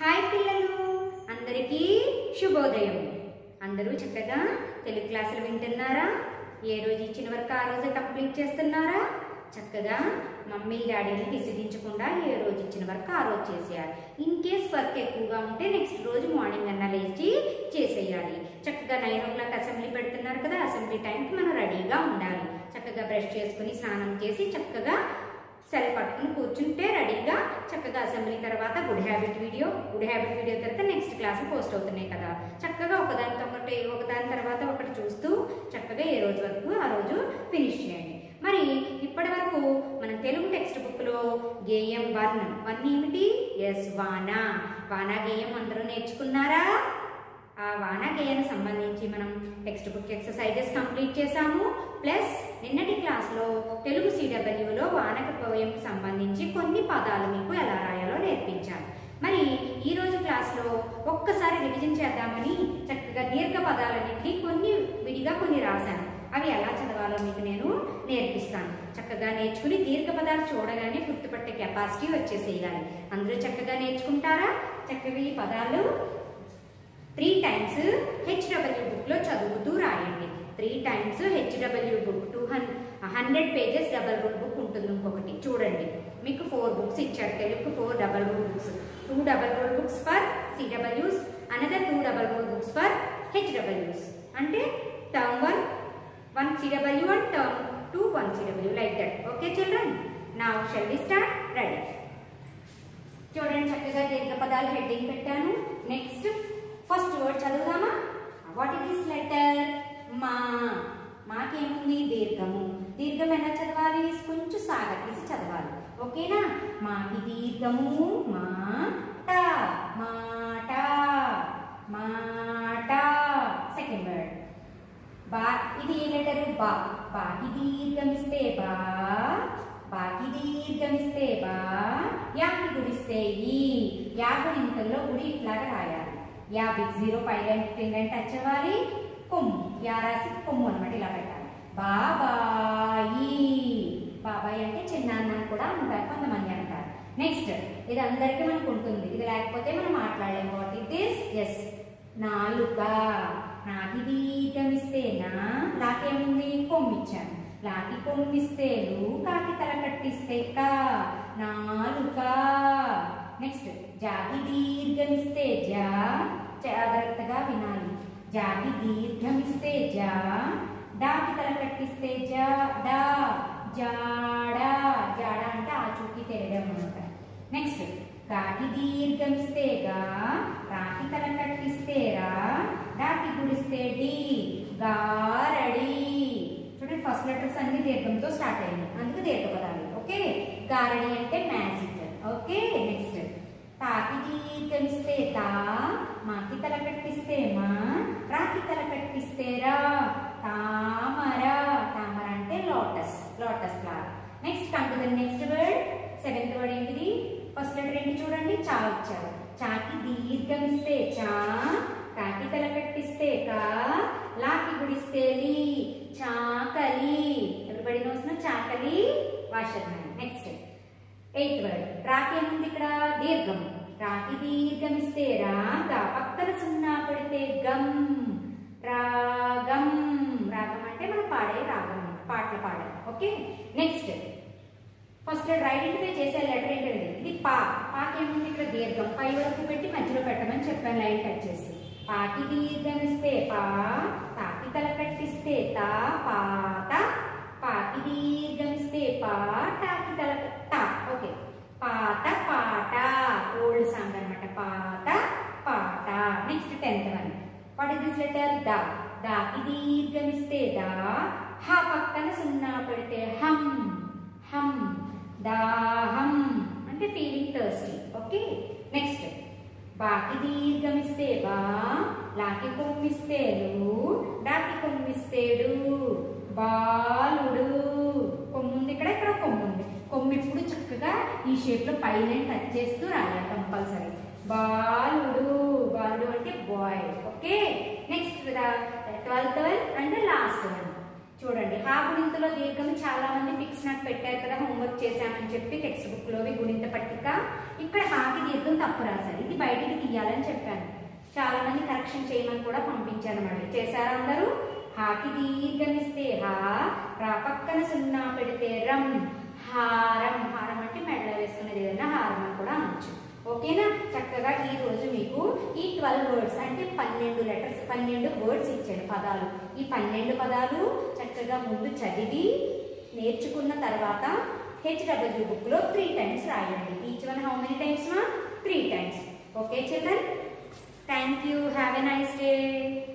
hi పిల్లలు అందరికీ శుభోదయం అందరూ చక్కగా తెలుగు క్లాసులు వింటున్నారా ఏ రోజు ఇచ్చిన వరకు ఆ రోజు కంప్లీట్ చేస్తున్నారా చక్కగా మమ్మీ డాడీని విసిగించకుండా ఏ రోజు ఇచ్చిన వరకు ఆ రోజు చేసేయాలి ఇన్ కేస్ వర్క్ ఎక్కువగా ఉంటే నెక్స్ట్ రోజు మార్నింగ్ అన్న లేచి చేసేయాలి చక్కగా నైన్ ఓ క్లాక్ అసెంబ్లీ పెడుతున్నారు కదా అసెంబ్లీ టైంకి మనం రెడీగా ఉండాలి చక్కగా బ్రష్ చేసుకుని స్నానం చేసి చక్కగా సెల్ పట్టుకుని కూర్చుంటే రెడీగా చక్కగా అసెంబ్లీ తర్వాత good habit video good habit video తర్వాత నెక్స్ట్ క్లాస్ పోస్ట్ అవుతున్నాయి కదా చక్కగా ఒకదానితో ఒకటి ఒకదాని తర్వాత ఒకటి చూస్తూ చక్కగా ఏ రోజు వరకు ఆ రోజు ఫినిష్ చేయండి మరి ఇప్పటి వరకు మన తెలుగు టెక్స్ట్ బుక్లో గేయం వన్ వన్ ఏమిటి ఎస్ వానా వానా గేయం అందరూ నేర్చుకున్నారా ఆ వానా గేయానికి సంబంధించి మనం టెక్స్ట్ బుక్ ఎక్సర్సైజెస్ కంప్లీట్ చేశాము ప్లస్ నిన్నటి క్లాస్లో తెలుగు సిడబ్ల్యూలో వానక పోయంకి సంబంధించి కొన్ని పదాలు మీకు ఎలా రాయాలో నేర్పించాను మరి ఈ రోజు క్లాస్లో ఒక్కసారి రివిజన్ చేద్దామని చక్కగా దీర్ఘ పదాలన్నింటినీ కొన్ని విడిగా కొన్ని రాశాను అవి ఎలా చదవాలో మీకు నేను నేర్పిస్తాను చక్కగా నేర్చుకుని దీర్ఘ పదాలు చూడగానే గుర్తుపట్టే కెపాసిటీ వచ్చేసేయాలి అందరూ చక్కగా నేర్చుకుంటారా చక్కగా ఈ పదాలు త్రీ టైమ్స్ హెచ్డబ్ల్యూ బుక్లో చదువుతూ రాయండి three times HW book two hundred pages double rule book ఉంటుంది ఇంకొకటి చూడండి మీకు ఫోర్ బుక్స్ ఇచ్చారు Telugu four double rule books two double rule books for CWS another two double rule books for హెచ్డబ్ల్యూస్ అంటే term one one CW and term two one CW like that okay children నా shall we start ready చూడండి చక్కగా దీర్ఘ పదాలు heading పెట్టాను next first word చదువుదామా what it is letter మా మాకేముంది దీర్ఘము దీర్ఘం ఎలా చదవాలి కొంచెం సాగతీసి చదవాలి ఓకేనా మాకి దీర్ఘము మాట మాట మాట సెకండ్ వర్డ్ బా ఇది ఏ లెటరు బా బాకి దీర్ఘమిస్తే బా బాకి దీర్ఘమిస్తే బా యాకి గుడిస్తే ఈ యా గుణింతల్లో గుడి ఇట్లాగా రాయాలి యా బిగ్ జీరో పైన కింద టచ్ అవ్వాలి కొమ్ము యా రాసి కొమ్ము అనమాట ఇలా పెట్టాలి బాబాయి బాబాయ్ అంటే చిన్నాన్న అని కూడా అంటారు కొంతమంది అంటారు నెక్స్ట్ ఇది అందరికీ మనకు ఉంటుంది ఇది లేకపోతే మనం మాట్లాడలేము వాట్ ఇట్ ఈస్ ఎస్ నాలుక నాకి దీర్ఘమిస్తే నా లాకేముంది కొమ్మిచ్చాను లాకి కొమ్మిస్తే లు కాకి తల కట్టిస్తే కా నాలుక నెక్స్ట్ జాకి దీర్ఘమిస్తే జా జాగ్రత్తగా వినాలి జాకి దీర్ఘమిస్తే జా డాకి తల కట్టిస్తే జా డా జాడా జాడా అంటే ఆచూకీ తెలియడం అనమాట నెక్స్ట్ కాకి దీర్ఘమిస్తే గా రాకి తల కట్టిస్తే రా డాకి గుడిస్తే డి గారడి చూడండి ఫస్ట్ లెటర్స్ అన్ని దీర్ఘంతో స్టార్ట్ అయ్యాయి అందుకు దీర్ఘ పదాలు ఓకే గారడి అంటే మ్యాజిక్ ఓకే నెక్స్ట్ తాకి దీర్ఘమిస్తే తా మాకి తల కట్టిస్తే మా రాకి తల కట్టిస్తే రా తామర తామర అంటే lotus lotus flower next come to the next word seventh word ఏంటిది ఫస్ట్ లెటర్ ఏంటి చూడండి చా ఇచ్చారు చాకి దీర్ఘమిస్తే చా కాకి తల కట్టిస్తే కా లాకి గుడిస్తే లీ చాకలి ఎవరిబడి నోస్ చాకలి వాషర్మ్యాన్ నెక్స్ట్ ఎయిత్ వర్డ్ రాకి ఏముంది ఇక్కడ దీర్ఘం రాకి దీర్ఘమిస్తే రా గా పక్కన సున్నా పడితే గమ్ రాగం రాగం అంటే మనం పాడే రాగం పాటలు పాడాలి okay next first letter identify చేసే లెటర్ ఏంటండి ఇది పా పాకి ఏముంది ఇక్కడ దీర్ఘం పై వరకు పెట్టి మధ్యలో పెట్టమని చెప్పాను లైన్ కట్ చేసి పాకి దీర్ఘమిస్తే పా తాకి తల కట్టిస్తే తా పాత పాకి దీర్ఘమిస్తే పా టాకి తల టా ఓకే పాత పాట ఓల్డ్ సాంగ్ అనమాట పాత పాట next tenth one what is this letter దా దాకి దీర్ఘమిస్తే దా హ పక్కన సున్నా పెడితే హమ్ హమ్ దాహం అంటే ఫీలింగ్ థర్స్టీ ఓకే నెక్స్ట్ బాకి దీర్ఘమిస్తే బా లాకి కొమ్మిస్తే లు డాకి కొమ్మిస్తేడు బాలుడు కొమ్ముంది ఇక్కడ ఇక్కడ కొమ్ము ఉంది కొమ్ము ఇప్పుడు చక్కగా ఈ షేప్ లో పైన టచ్ చేస్తూ రాయాలి కంపల్సరీ బాలుడు బాలుడు అంటే boy okay next twelfth one and last one చూడండి హా గుణింతలో దీర్ఘం చాలా మంది ఫిక్స్ నాకు పెట్టారు కదా హోంవర్క్ చేశామని చెప్పి టెక్స్ట్ బుక్ లోవి గుణింత పట్టిక ఇక్కడ హాకి దీర్ఘం తప్పు రాశారు ఇది బయటికి తీయాలని చెప్పాను చాలా మంది కరెక్షన్ చేయమని కూడా పంపించాను మళ్ళీ చేశారా అందరూ హాకి దీర్ఘమిస్తే హా రా పక్కన సున్నా పెడితే రం హారం హారం అంటే మెడలో వేసుకునేది ఏదైనా హారం అని కూడా అనొచ్చు ఓకేనా చక్కగా ఈ రోజు మీకు ఈ ట్వెల్వ్ వర్డ్స్ అంటే పన్నెండు లెటర్స్ పన్నెండు వర్డ్స్ ఇచ్చాడు పదాలు ఈ పన్నెండు పదాలు చక్కగా ముందు చదివి నేర్చుకున్న తర్వాత హెచ్డబ్ల్యూ బుక్ లో త్రీ టైమ్స్ రాయండి each one how many times మా three times okay children thank you have a nice day